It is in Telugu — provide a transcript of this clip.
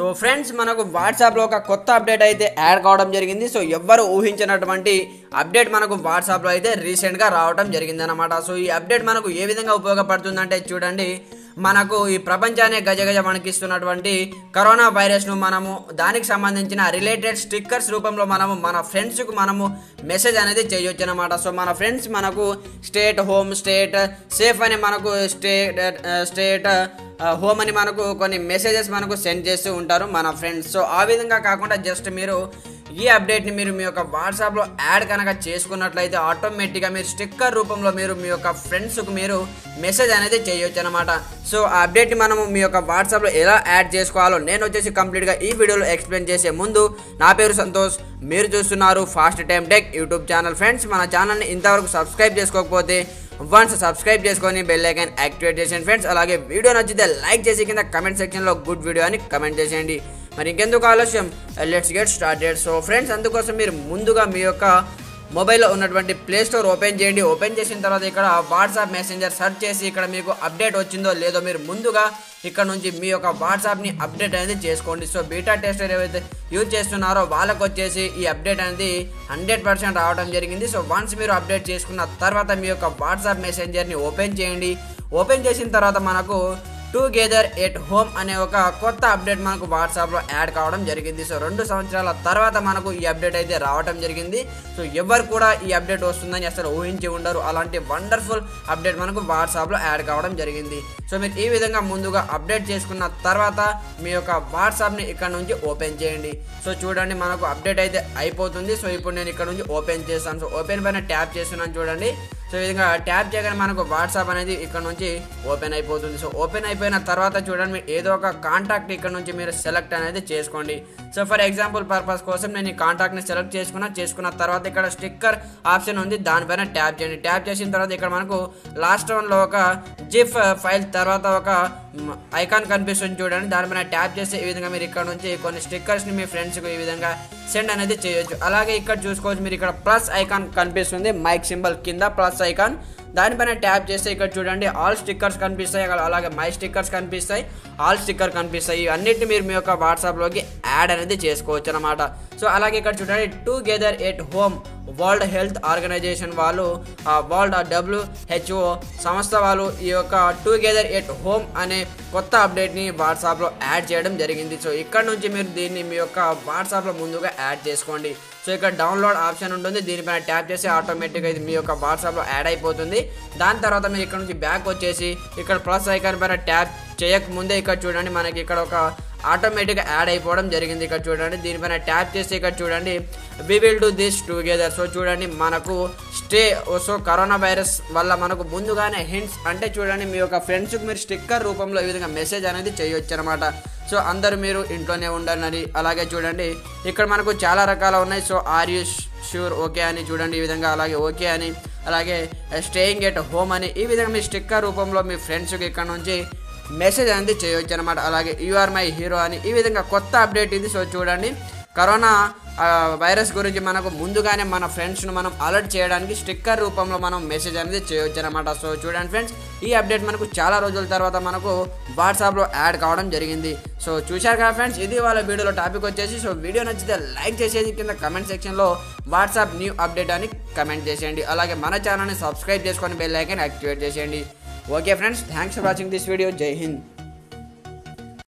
సో ఫ్రెండ్స్ మనకు వాట్సాప్లో ఒక కొత్త అప్డేట్ అయితే యాడ్ కావడం జరిగింది సో ఎవ్వరు ఊహించినటువంటి అప్డేట్ మనకు వాట్సాప్లో అయితే రీసెంట్గా రావడం జరిగింది అనమాట సో ఈ అప్డేట్ మనకు ఏ విధంగా ఉపయోగపడుతుందంటే చూడండి మనకు ఈ ప్రపంచాన్ని గజగజ వణికిస్తున్నటువంటి కరోనా వైరస్ను మనము దానికి సంబంధించిన రిలేటెడ్ స్టిక్కర్స్ రూపంలో మనము మన ఫ్రెండ్స్కు మనము మెసేజ్ అనేది చేయొచ్చు అనమాట సో మన ఫ్రెండ్స్ మనకు స్టేట్ హోమ్ స్టేట్ సేఫ్ అని మనకు స్టేట్ స్టేట్ హోమ్ అని మనకు కొన్ని మెసేజెస్ మనకు సెండ్ చేస్తూ ఉంటారు మన ఫ్రెండ్స్ సో ఆ విధంగా కాకుండా జస్ట్ మీరు ఈ అప్డేట్ని మీరు మీ యొక్క వాట్సాప్లో యాడ్ కనుక చేసుకున్నట్లయితే ఆటోమేటిక్గా మీరు స్టిక్కర్ రూపంలో మీరు మీ యొక్క ఫ్రెండ్స్కు మీరు మెసేజ్ అనేది చేయొచ్చు అనమాట సో ఆ అప్డేట్ని మనము మీ యొక్క వాట్సాప్లో ఎలా యాడ్ చేసుకోవాలో నేను వచ్చేసి కంప్లీట్గా ఈ వీడియోలో ఎక్స్ప్లెయిన్ చేసే ముందు నా పేరు సంతోష్ మీరు చూస్తున్నారు fast time tech YouTube channel friends మన ఛానల్ని ఇంతవరకు సబ్స్క్రైబ్ చేసుకోకపోతే వన్స్ సబ్స్క్రైబ్ చేసుకొని బెల్ ఐకాన్ యాక్టివేట్ చేసేయండి ఫ్రెండ్స్ అలాగే వీడియో నచ్చితే లైక్ చేసి కింద కమెంట్ సెక్షన్లో గుడ్ వీడియో అని కమెంట్ చేసేయండి మరి ఇంకెందుకు ఆలస్యం let's get started so friends అందుకోసం మీరు ముందుగా మీ యొక్క మొబైల్లో ఉన్నటువంటి ప్లే స్టోర్ ఓపెన్ చేయండి ఓపెన్ చేసిన తర్వాత ఇక్కడ వాట్సాప్ మెసెంజర్ సెర్చ్ చేసి ఇక్కడ మీకు అప్డేట్ వచ్చిందో లేదో మీరు ముందుగా ఇక్కడ నుంచి మీ యొక్క వాట్సాప్ని అప్డేట్ అనేది చేసుకోండి సో బీటా టెస్టర్ ఏవైతే యూజ్ చేస్తున్నారో వాళ్ళకు వచ్చేసి ఈ అప్డేట్ అనేది హండ్రెడ్ పర్సెంట్ రావడం జరిగింది సో వన్స్ మీరు అప్డేట్ చేసుకున్న తర్వాత మీ యొక్క వాట్సాప్ మెసెంజర్ని ఓపెన్ చేయండి ఓపెన్ చేసిన తర్వాత మనకు టుగెదర్ ఎట్ హోమ్ అనే ఒక కొత్త అప్డేట్ మనకు వాట్సాప్లో యాడ్ కావడం జరిగింది సో రెండు సంవత్సరాల తర్వాత మనకు ఈ అప్డేట్ అయితే రావడం జరిగింది సో ఎవరు కూడా ఈ అప్డేట్ వస్తుందని అసలు ఊహించి ఉండరు అలాంటి వండర్ఫుల్ అప్డేట్ మనకు వాట్సాప్లో యాడ్ కావడం జరిగింది సో మీరు ఈ విధంగా ముందుగా అప్డేట్ చేసుకున్న తర్వాత మీ యొక్క వాట్సాప్ని ఇక్కడ నుంచి ఓపెన్ చేయండి సో చూడండి మనకు అప్డేట్ అయితే అయిపోతుంది సో ఇప్పుడు నేను ఇక్కడ నుంచి ఓపెన్ చేస్తాను సో ఓపెన్ పైన ట్యాప్ చేస్తున్నాను చూడండి సో ఈ విధంగా ట్యాప్ చేయగానే మనకు వాట్సాప్ అనేది ఇక్కడ నుంచి ఓపెన్ అయిపోతుంది సో ఓపెన్ అయిపోయిన తర్వాత చూడండి మీరు ఏదో ఒక కాంటాక్ట్ ఇక్కడ నుంచి మీరు సెలెక్ట్ అనేది చేసుకోండి సో ఫర్ ఎగ్జాంపుల్ పర్పస్ కోసం నేను ఈ కాంటాక్ట్ని సెలెక్ట్ చేసుకున్నా చేసుకున్న తర్వాత ఇక్కడ స్టిక్కర్ ఆప్షన్ ఉంది దానిపైన ట్యాప్ చేయండి ట్యాప్ చేసిన తర్వాత ఇక్కడ మనకు లాస్ట్ వన్లో ఒక జిఫ్ ఫైల్ తర్వాత ఒక ఐకాన్ కనిపిస్తుంది చూడండి దానిపైన ట్యాప్ చేస్తే ఈ విధంగా మీరు ఇక్కడ నుంచి కొన్ని స్టిక్కర్స్ని మీ ఫ్రెండ్స్కి ఈ విధంగా సెండ్ అనేది చేయొచ్చు అలాగే ఇక్కడ చూసుకోవచ్చు మీరు ఇక్కడ ప్లస్ ఐకాన్ కనిపిస్తుంది మైక్ సింబల్ కింద ప్లస్ ఐకాన్ దానిపైన ట్యాప్ చేస్తే ఇక్కడ చూడండి ఆల్ స్టిక్కర్స్ కనిపిస్తాయి అలా- అలాగే మై స్టిక్కర్స్ కనిపిస్తాయి ఆల్ స్టిక్కర్ కనిపిస్తాయి అన్నిటిని మీరు మీ యొక్క వాట్సాప్లోకి యాడ్ అనేది చేసుకోవచ్చు అనమాట సో అలాగే ఇక్కడ చూడండి together at home world health organization వాళ్ళు వరల్డ్ డబ్ల్యూహెచ్ఓ సంస్థ వాళ్ళు ఈ యొక్క టుగెదర్ ఎట్ హోమ్ అనే కొత్త అప్డేట్ని వాట్సాప్లో యాడ్ చేయడం జరిగింది సో ఇక్కడ నుంచి మీరు దీన్ని మీ యొక్క వాట్సాప్లో ముందుగా యాడ్ చేసుకోండి సో ఇక్కడ డౌన్లోడ్ ఆప్షన్ ఉంటుంది దీనిపైన ట్యాప్ చేసి ఆటోమేటిక్గా ఇది మీ యొక్క వాట్సాప్లో యాడ్ అయిపోతుంది దాని తర్వాత మీరు ఇక్కడ నుంచి బ్యాక్ వచ్చేసి ఇక్కడ ప్లస్ ఐకాన్ పైన ట్యాప్ చేయకముందే ఇక్కడ చూడండి మనకి ఇక్కడ ఒక ఆటోమేటిక్గా యాడ్ అయిపోవడం జరిగింది ఇక్కడ చూడండి దీనిపైన ట్యాప్ చేసి ఇక్కడ చూడండి we will do this together so చూడండి మనకు స్టే సో కరోనా వైరస్ వల్ల మనకు ముందుగానే హింట్స్ అంటే చూడండి మీ యొక్క ఫ్రెండ్స్కి మీరు స్టిక్కర్ రూపంలో ఈ విధంగా మెసేజ్ అనేది చేయొచ్చు అనమాట సో అందరూ మీరు ఇంట్లోనే ఉండాలని అలాగే చూడండి ఇక్కడ మనకు చాలా రకాలు ఉన్నాయి so are you sure okay అని చూడండి ఈ విధంగా అలాగే ఓకే అని అలాగే స్టేయింగ్ ఎట్ హోమ్ అని ఈ విధంగా మీ స్టిక్కర్ రూపంలో మీ ఫ్రెండ్స్కి ఇక్కడ నుంచి మెసేజ్ అనేది చేయొచ్చు అనమాట అలాగే యూఆర్ మై హీరో అని ఈ విధంగా కొత్త అప్డేట్ ఇది సో చూడండి కరోనా ఆ, వైరస్ గురించి మనకు ముందుగానే మన ఫ్రెండ్స్ను మనం అలర్ట్ చేయడానికి స్టిక్కర్ రూపంలో మనం మెసేజ్ అనేది చేయొచ్చు అనమాట సో చూడండి ఫ్రెండ్స్ ఈ అప్డేట్ మనకు చాలా రోజుల తర్వాత మనకు వాట్సాప్లో యాడ్ కావడం జరిగింది సో చూశారు కదా ఫ్రెండ్స్ ఇది వాళ్ళ వీడియోలో టాపిక్ వచ్చేసి సో వీడియో నచ్చితే లైక్ చేసేది కింద కమెంట్ సెక్షన్లో వాట్సాప్ న్యూ అప్డేట్ అని కమెంట్ చేసేయండి అలాగే మన ఛానల్ని సబ్స్క్రైబ్ చేసుకొని బెల్ ఐకాన్ యాక్టివేట్ చేసేయండి okay friends thanks for watching this video Jai Hind